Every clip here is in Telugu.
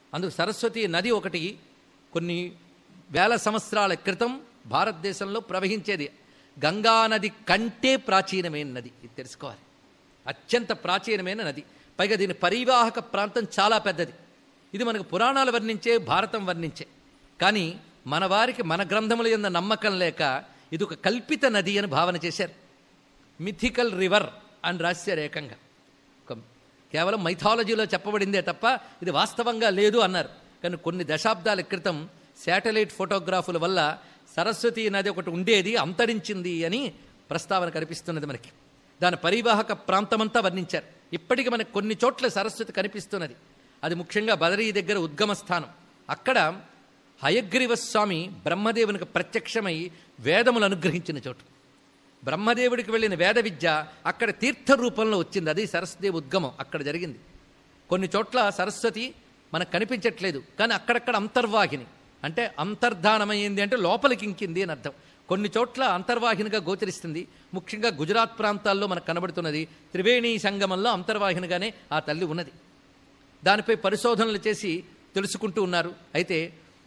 అందుకు సరస్వతి నది ఒకటి కొన్ని వేల సంవత్సరాల క్రితం భారతదేశంలో ప్రవహించేది గంగా నది కంటే ప్రాచీనమైన నది ఇది తెలుసుకోవాలి అత్యంత ప్రాచీనమైన నది పైగా దీని పరివాహక ప్రాంతం చాలా పెద్దది ఇది మనకు పురాణాలు వర్ణించే భారతం వర్ణించే కానీ మన వారికి మన గ్రంథముల యొక్క నమ్మకం లేక ఇది ఒక కల్పిత నది అని భావన చేశారు మిథికల్ రివర్ అని రాశారు ఏకంగా ఒక కేవలం మైథాలజీలో చెప్పబడిందే తప్ప ఇది వాస్తవంగా లేదు అన్నారు కానీ కొన్ని దశాబ్దాల క్రితం శాటిలైట్ ఫోటోగ్రాఫుల వల్ల సరస్వతి నది ఒకటి ఉండేది అంతరించింది అని ప్రస్తావన కనిపిస్తున్నది మనకి దాని పరివాహక ప్రాంతమంతా వర్ణించారు ఇప్పటికి మనకు కొన్ని చోట్ల సరస్వతి కనిపిస్తున్నది అది ముఖ్యంగా బదరీ దగ్గర ఉద్గమ స్థానం అక్కడ హయగ్రీవ స్వామి బ్రహ్మదేవునికి ప్రత్యక్షమై వేదములు అనుగ్రహించిన చోటు బ్రహ్మదేవుడికి వెళ్ళిన వేద విద్య అక్కడ తీర్థ రూపంలో వచ్చింది అది సరస్వతి ఉద్గమం అక్కడ జరిగింది కొన్ని చోట్ల సరస్వతి మనకు కనిపించట్లేదు కానీ అక్కడక్కడ అంతర్వాహిని అంటే అంతర్ధానమైంది అంటే లోపలికి ఇంకింది అని అర్థం కొన్ని చోట్ల అంతర్వాహినిగా గోచరిస్తుంది ముఖ్యంగా గుజరాత్ ప్రాంతాల్లో మనకు కనబడుతున్నది త్రివేణి సంగమంలో అంతర్వాహినిగానే ఆ తల్లి ఉన్నది దానిపై పరిశోధనలు చేసి తెలుసుకుంటూ ఉన్నారు అయితే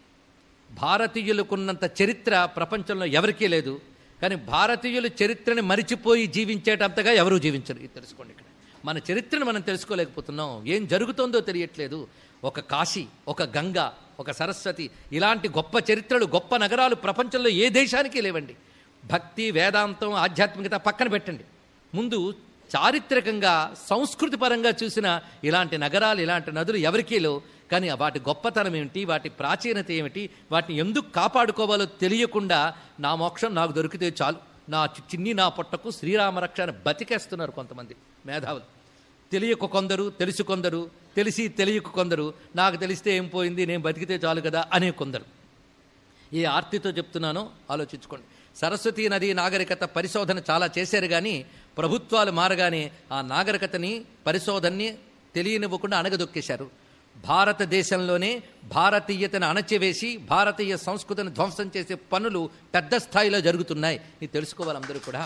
భారతీయులకున్నంత చరిత్ర ప్రపంచంలో ఎవరికీ లేదు కానీ భారతీయులు చరిత్రని మరిచిపోయి జీవించేటంతగా ఎవరూ జీవించరు ఇది తెలుసుకోండి ఇక్కడ మన చరిత్రను మనం తెలుసుకోలేకపోతున్నాం ఏం జరుగుతోందో తెలియట్లేదు ఒక కాశీ ఒక గంగ ఒక సరస్వతి ఇలాంటి గొప్ప చరిత్రలు గొప్ప నగరాలు ప్రపంచంలో ఏ దేశానికి లేవండి భక్తి వేదాంతం ఆధ్యాత్మికత పక్కన పెట్టండి ముందు చారిత్రకంగా సంస్కృతి పరంగా చూసిన ఇలాంటి నగరాలు ఇలాంటి నదులు ఎవరికీ లేవు కానీ వాటి గొప్పతనం ఏమిటి వాటి ప్రాచీనత ఏమిటి వాటిని ఎందుకు కాపాడుకోవాలో తెలియకుండా నా మోక్షం నాకు దొరికితే చాలు నా చి- చిన్ని నా పొట్టకు శ్రీరామరక్ష అని బతికేస్తున్నారు కొంతమంది మేధావులు తెలియక కొందరు తెలుసు కొందరు తెలిసి తెలియక కొందరు నాకు తెలిస్తే ఏం పోయింది నేను బతికితే చాలు కదా అనే కొందరు ఏ ఆర్తితో చెప్తున్నానో ఆలోచించుకోండి సరస్వతీ నది నాగరికత పరిశోధన చాలా చేశారు కానీ ప్రభుత్వాలు మారగానే ఆ నాగరికతని పరిశోధనని తెలియనివ్వకుండా అణగదొక్కేశారు భారతదేశంలోనే భారతీయతను అణచివేసి భారతీయ సంస్కృతిని ధ్వంసం చేసే పనులు పెద్ద స్థాయిలో జరుగుతున్నాయి ఇది తెలుసుకోవాలి అందరూ కూడా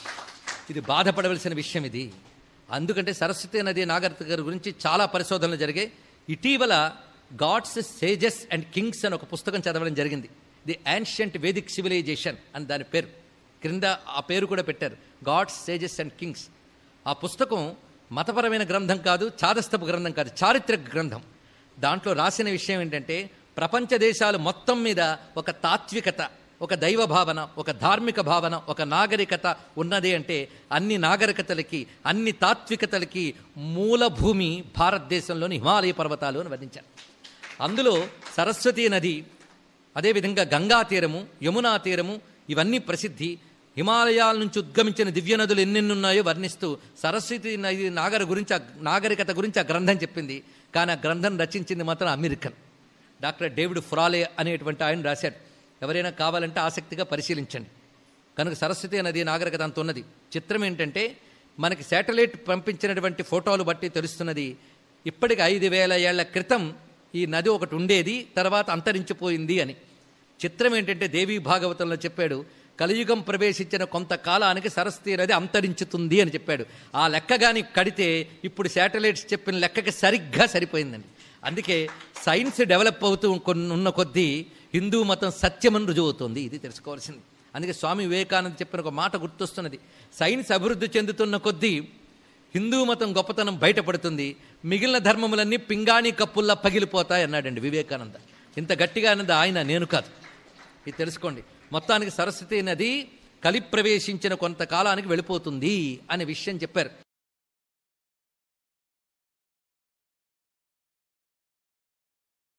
ఇది బాధపడవలసిన విషయం ఇది అందుకంటే సరస్వతి నది నాగరికత గురించి చాలా పరిశోధనలు జరిగాయి ఇటీవల గాడ్స్ సేజెస్ అండ్ కింగ్స్ అని ఒక పుస్తకం చదవడం జరిగింది ది యాన్షియంట్ వేదిక్ సివిలైజేషన్ అని దాని పేరు క్రింద ఆ పేరు కూడా పెట్టారు గాడ్స్ సేజెస్ అండ్ కింగ్స్ ఆ పుస్తకం మతపరమైన గ్రంథం కాదు చాదస్తపు గ్రంథం కాదు చారిత్రక గ్రంథం దాంట్లో రాసిన విషయం ఏంటంటే ప్రపంచ దేశాలు మొత్తం మీద ఒక తాత్వికత ఒక దైవ భావన ఒక ధార్మిక భావన ఒక నాగరికత ఉన్నది అంటే అన్ని నాగరికతలకి అన్ని తాత్వికతలకి మూలభూమి భారతదేశంలోని హిమాలయ పర్వతాలు అని వర్ణించారు అందులో సరస్వతీ నది అదేవిధంగా గంగా తీరము యమునా తీరము ఇవన్నీ ప్రసిద్ధి హిమాలయాల నుంచి ఉద్గమించిన దివ్య నదులు ఎన్నెన్ని ఉన్నాయో వర్ణిస్తూ సరస్వతి నది నాగర గురించి ఆ నాగరికత గురించి ఆ గ్రంథం చెప్పింది కానీ ఆ గ్రంథం రచించింది మాత్రం అమెరికన్ డాక్టర్ డేవిడ్ ఫ్రాలే అనేటువంటి ఆయన రాశాడు ఎవరైనా కావాలంటే ఆసక్తిగా పరిశీలించండి కనుక సరస్వతి నది నాగరికత అంత ఉన్నది చిత్రం ఏంటంటే మనకి శాటిలైట్ పంపించినటువంటి ఫోటోలు బట్టి తెలుస్తున్నది ఇప్పటికి ఐదు వేల ఏళ్ల క్రితం ఈ నది ఒకటి ఉండేది తర్వాత అంతరించిపోయింది అని చిత్రం ఏంటంటే దేవీ భాగవతంలో చెప్పాడు కలియుగం ప్రవేశించిన కొంతకాలానికి సరస్వతి నది అంతరించుతుంది అని చెప్పాడు ఆ లెక్కగాని కడితే ఇప్పుడు శాటిలైట్స్ చెప్పిన లెక్కకి సరిగ్గా సరిపోయిందండి అందుకే సైన్స్ డెవలప్ అవుతూ కొన్ని ఉన్న కొద్దీ హిందూ మతం సత్యమని రుజువు అవుతుంది ఇది తెలుసుకోవాల్సింది అందుకే స్వామి వివేకానంద చెప్పిన ఒక మాట గుర్తొస్తున్నది సైన్స్ అభివృద్ధి చెందుతున్న కొద్దీ హిందూ మతం గొప్పతనం బయటపడుతుంది మిగిలిన ధర్మములన్నీ పింగాణి కప్పుల్లా పగిలిపోతాయి అన్నాడండి వివేకానంద ఇంత గట్టిగా అన్నది ఆయన నేను కాదు ఇది తెలుసుకోండి మొత్తానికి సరస్వతి నది కలి ప్రవేశించిన కొంతకాలానికి వెళ్ళిపోతుంది అనే విషయం చెప్పారు